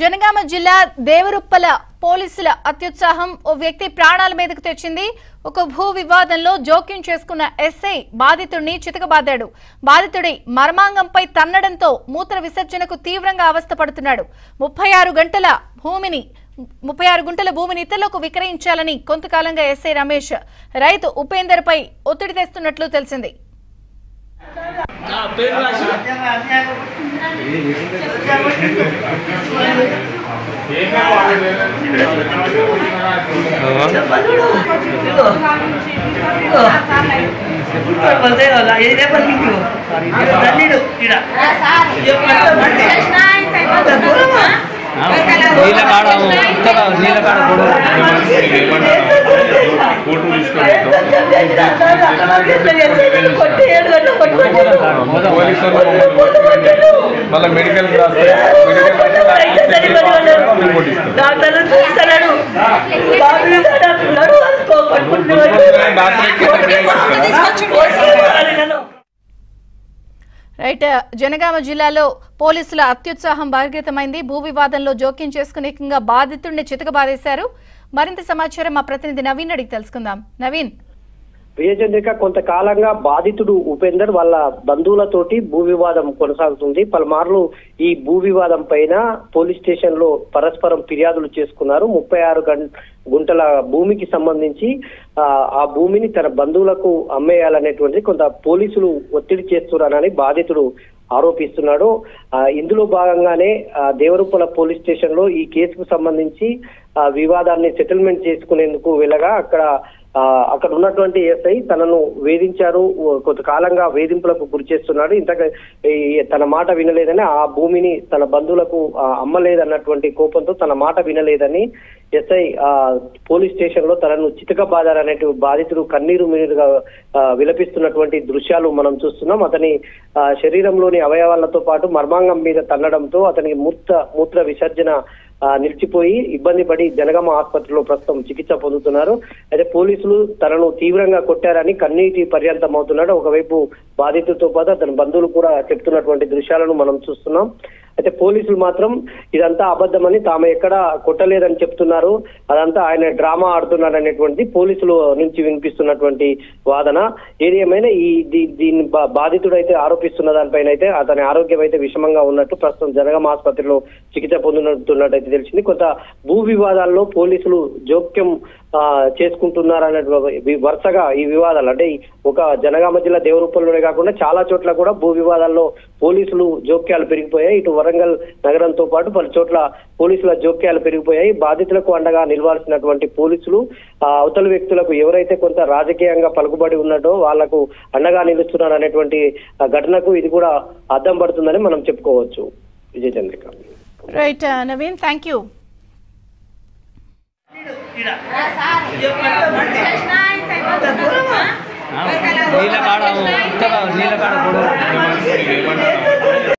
జనగామ జిల్లా దేవరుప్పల పోలీసుల అత్యుత్సాహం ఓ వ్యక్తి ప్రాణాల మీదకు తెచ్చింది ఒక భూ వివాదంలో జోక్యం చేసుకున్న ఎస్ఐ బాధితుడిని చితకబాదాడు బాధితుడి మర్మాంగంపై తన్నడంతో మూత్ర విసర్జనకు తీవ్రంగా అవస్థపడుతున్నాడు ముప్పై ఆరు గంటల భూమిని ముప్పై ఆరు గుంటల భూమిని ఇతరులకు విక్రయించాలని కొంతకాలంగా ఎస్ఐ రమేష్ రైతు ఉపేందర్ పై ఒత్తిడి తెస్తున్నట్లు తెలిసింది నా పేరు రాసి నీళ్ళ కాడ ఉత్తగా నీళ్ళ కాడ కూడా కోర్టు తీసుకెళ్తాం మళ్ళీ మెడికల్ రాస్తే రిపోర్ట్ ఇస్తాం డాక్టర్లు చూస్తున్నాడు బాబులు అంటున్నాడు పట్టుకుంటున్నాడు రైట్ జనగామ జిల్లాలో పోలీసుల అత్యుత్సాహం బహిర్గతమైంది భూ వివాదంలో జోక్యం చేసుకునే బాధితుడిని చితకబాదేశారు మరింత సమాచారం మా ప్రతినిధి నవీన్ అడిగి తెలుసుకుందాం నవీన్ విజయచంద్రిక కొంతకాలంగా బాధితుడు ఉపేందర్ వాళ్ళ బంధువులతోటి భూ వివాదం కొనసాగుతుంది పలుమార్లు ఈ భూ వివాదం పైన పోలీస్ స్టేషన్ లో పరస్పరం ఫిర్యాదులు చేసుకున్నారు ముప్పై ఆరు గుంటల భూమికి సంబంధించి ఆ, ఆ భూమిని తన బంధువులకు అమ్మేయాలనేటువంటిది కొంత పోలీసులు ఒత్తిడి చేస్తున్నారని బాధితుడు ఆరోపిస్తున్నాడు ఆ, ఇందులో భాగంగానే ఆ, దేవరూపల పోలీస్ స్టేషన్ లో ఈ కేసుకు సంబంధించి ఆ, వివాదాన్ని సెటిల్మెంట్ చేసుకునేందుకు వెళ్ళగా అక్కడ ఆ, అక్కడ ఉన్నటువంటి ఎస్ఐ తనను వేధించారు ఓ కొంతకాలంగా వేధింపులకు గురి చేస్తున్నాడు ఇంతక ఈ తన మాట వినలేదని ఆ భూమిని తన బంధువులకు ఆ, అమ్మలేదన్నటువంటి కోపంతో తన మాట వినలేదని ఎస్ఐ ఆ, పోలీస్ స్టేషన్ లో తనను చితకబాదారనే బాధితుడు కన్నీరు మీరుగా ఆ, విలపిస్తున్నటువంటి దృశ్యాలు మనం చూస్తున్నాం అతని ఆ, శరీరంలోని అవయవాలతో పాటు మర్మాంగం మీద తన్నడంతో అతనికి మూత్ర మూత్ర విసర్జన ఆ, నిలిచిపోయి ఇబ్బంది పడి జనగామ ఆసుపత్రిలో ప్రస్తుతం చికిత్స పొందుతున్నారు అయితే పోలీసులు తనను తీవ్రంగా కొట్టారని కన్నీటి పర్యంతం అవుతున్నాడు ఒకవైపు బాధితులతో పాటు అతని బంధువులు కూడా చెప్తున్నటువంటి దృశ్యాలను మనం చూస్తున్నాం అయితే పోలీసులు మాత్రం ఇదంతా అబద్ధమని తాము ఎక్కడ కొట్టలేదని చెప్తున్నారు అదంతా ఆయన డ్రామా ఆడుతున్నాడు అనేటువంటి పోలీసులు నుంచి వినిపిస్తున్నటువంటి వాదన ఏది ఏమైనా ఈ దీ- దీన్ని బా- బాధితుడు అయితే ఆరోపిస్తున్న దానిపైన అయితే అతని ఆరోగ్యం అయితే విషమంగా ఉన్నట్టు ప్రస్తుతం జనగామ ఆసుపత్రిలో చికిత్స పొందుతున్నట్టయితే తెలిసింది కొంత భూ వివాదాల్లో పోలీసులు జోక్యం ఆ, చేసుకుంటున్నారనే వరుసగా ఈ వివాదాలు అంటే ఈ ఒక జనగామ జిల్లా దేవరూపంలోనే కాకుండా చాలా చోట్ల కూడా భూ వివాదాల్లో పోలీసులు జోక్యాలు పెరిగిపోయాయి ఇటు వరంగల్ నగరంతో పాటు పలు చోట్ల పోలీసుల జోక్యాలు పెరిగిపోయాయి బాధితులకు అండగా నిలవాల్సినటువంటి పోలీసులు ఆ అవతల వ్యక్తులకు ఎవరైతే కొంత రాజకీయంగా పలుకుబడి ఉన్నదో వాళ్లకు అండగా నిలుస్తున్నారు అనేటువంటి ఆ ఘటనకు ఇది కూడా అద్దం పడుతుందని మనం చెప్పుకోవచ్చు Vijaya Chandrika right Naveen thank you నీళ్ళ కాడ ఉత్తగా నీళ్ళ కాడ కూడా